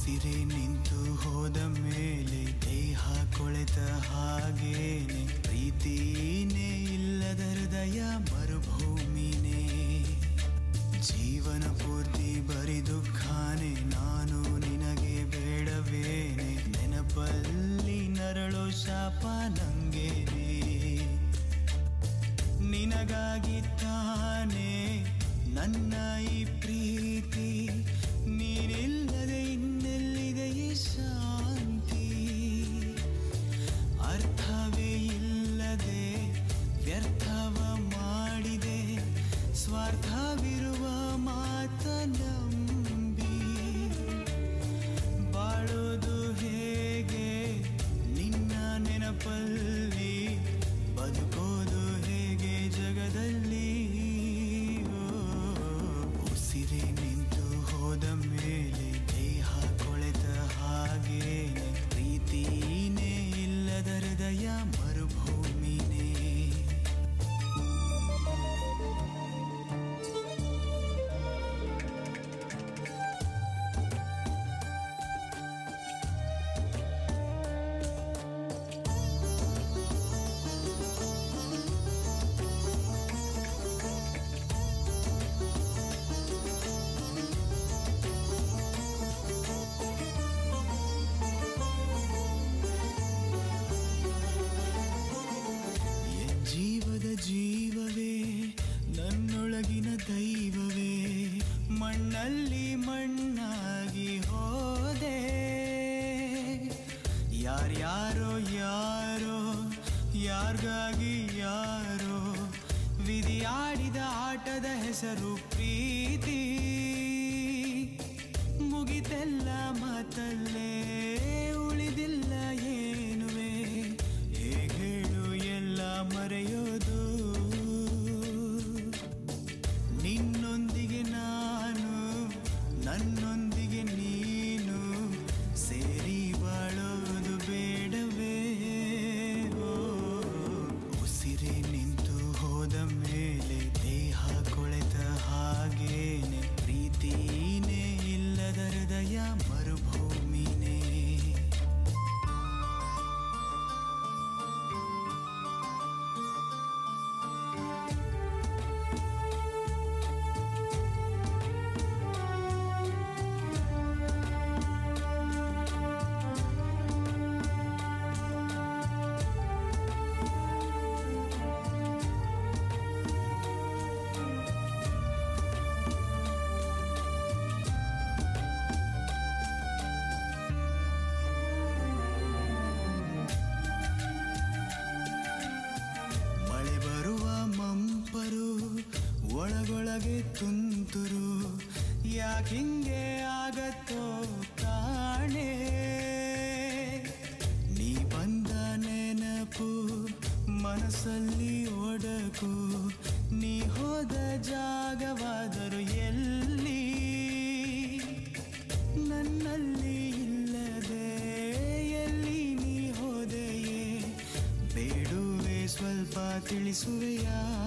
ಉಸಿರೇ ನಿಂತು ಹೋದ ಮೇಲೆ ದೇಹ ಕೊಳೆತ ಹಾಗೇನೆ ಪ್ರೀತಿನೇ ಇಲ್ಲದ ಹೃದಯ ಮರುಭೂಮಿನೇ ಜೀವನ ಪೂರ್ತಿ ಬರಿ ದುಃಖಾನೆ ನಾನು ನಿನಗೆ ಬೇಡವೇನೆ ನೆನಪಲ್ಲಿ ನರಳೋ ಶಾಪ ನಂಗೇನೆ ನಿನಗಾಗಿ ತಾನೇ ನನ್ನ ಈ ಪ್ರೀತಿ ನೀನಿಲ್ಲದೆ ಇನ್ನೆಲ್ಲಿದೆ ಈ ಶಾಂತಿ ಅರ್ಥವೇ ಇಲ್ಲದೆ ವ್ಯರ್ಥವ ಮಾಡಿದೆ ಸ್ವಾರ್ಥವಿರುವ ಮಾತ ನಂಬಿ ಬಾಳೋದು ಹೇಗೆ ನಿನ್ನ ನೆನಪಲ್ಲಿ ಬದುಕೋದು ಹೇಗೆ ಜಗದಲ್ಲಿ ಓ, ಉಸಿರೇ ನಿಂತು ಹೋದ ಮೇಲೆ ದೇಹ ಕೊಳೆತ ಹಾಗೇನೆ ಪ್ರೀತಿನೇ ಇಲ್ಲದ ಹೃದಯ ಮರುಭೂಮಿನೇ ಎ ಜೀವದ ಜೀವವೇ ನನ್ನೊಳಗಿನ ದೈವವೇ ಮಣ್ಣಲ್ಲಿ ಮಣ್ಣಾಗಿ ಹೋದೆ ಯಾರ್ಯಾರೋ ಯಾರೋ ಯಾರಿಗಾಗಿ ಯಾರೋ ವಿಧಿಯಾಡಿದ ಆಟದ ಹೆಸರು ಪ್ರೀತಿ ಮುಗಿತೆಲ್ಲ ಮಾತಲ್ಲೇ ಉಳಿದಿಲ್ಲ ಏನುವೆ ಹೇಗೇಳು ಎಲ್ಲ ಮರೆಯೋದು ನಿನ್ನೊಂದಿಗೆ ನಾನು ನನ್ನೊಂದಿಗೆ ನೀನು ಸೇರಿ ಬಾಳೋದು ಬೇಡವೇ ಓ, ಉಸಿರೇ ನಿಂತು ಹೋದ ಮೇಲೆ ದೇಹ ಕೊಳೆತ ಹಾಗೇನೆ ಪ್ರೀತಿನೇ ಇಲ್ಲದ ಹೃದಯ ಮರುಭೂಮಿನೇ ಮಳೆ ಬರುವ ಮಂಪರು ಒಳಗೊಳಗೆ ತುಂತುರು ಯಾಕಿಂಗೆ ಆಗತ್ತೋ ಕಾಣೆ ನೀ ಬಂದ ನೆನಪು ಮನಸ್ಸಲ್ಲಿ ಒಡಕು ನೀ ಹೋದ ಜಾಗವಾದರು ಎಲ್ಲಿ ನನ್ನಲ್ಲಿ ಇಲ್ಲದೆ ಎಲ್ಲಿ ನೀ ಹೋದೆಯೇ ಬೇಡುವೆ ಸ್ವಲ್ಪ ತಿಳಿಸುವೆಯಾ